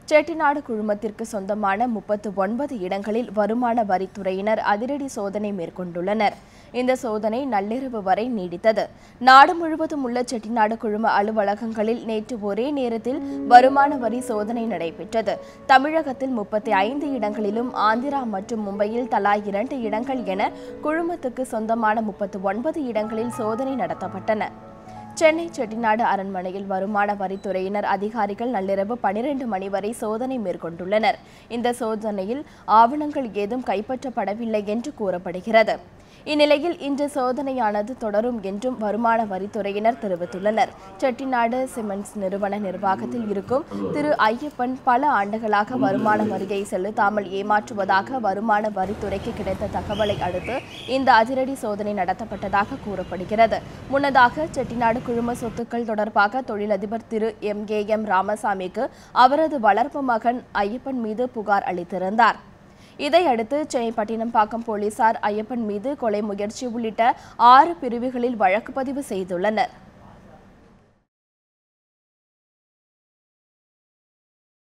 செட்டிநாடு குழுமத்திற்கு சொந்தமான முப்பத்து ஒன்பது இடங்களில் வருமான வரித்துறையினர் அதிரடி சோதனை மேற்கொண்டுள்ளனர் இந்த சோதனை நள்ளிரவு வரை நீடித்தது நாடு முழுவதும் உள்ள செட்டிநாடு குழும அலுவலகங்களில் நேற்று ஒரே நேரத்தில் வருமான வரி சோதனை நடைபெற்றது தமிழகத்தில் முப்பத்தி ஐந்து இடங்களிலும் ஆந்திரா மற்றும் மும்பையில் தலா இரண்டு இடங்கள் என குழுமத்துக்கு சொந்தமான முப்பத்து ஒன்பது இடங்களில் சோதனை நடத்தப்பட்டன சென்னை செட்டிநாடு அரண்மனையில் வருமான வரித்துறையினர் அதிகாரிகள் நள்ளிரவு பனிரெண்டு மணி வரை சோதனை மேற்கொண்டுள்ளனர் இந்த சோதனையில் ஆவணங்கள் ஏதும் கைப்பற்றப்படவில்லை என்று கூறப்படுகிறது இந்நிலையில் இன்று சோதனையானது தொடரும் என்றும் வருமான வரித்துறையினர் தெரிவித்துள்ளனர் செட்டிநாடு சிமெண்ட்ஸ் நிறுவன நிர்வாகத்தில் இருக்கும் திரு ஐயப்பன் பல ஆண்டுகளாக வருமான வரியை செலுத்தாமல் ஏமாற்றுவதாக வருமான வரித்துறைக்கு கிடைத்த தகவலை அடுத்து இந்த அதிரடி சோதனை நடத்தப்பட்டதாக கூறப்படுகிறது முன்னதாக செட்டிநாடு குழும சொத்துக்கள் தொடர்பாக தொழிலதிபர் திரு எம் கே எம் ராமசாமிக்கு அவரது வளர்ப்பு மகன் ஐயப்பன் மீது புகார் அளித்திருந்தார் இதையடுத்து சென்னை பட்டினம்பாக்கம் போலீசார் ஐயப்பன் மீது கொலை முயற்சி உள்ளிட்ட ஆறு பிரிவுகளில் வழக்கு பதிவு செய்துள்ளனர்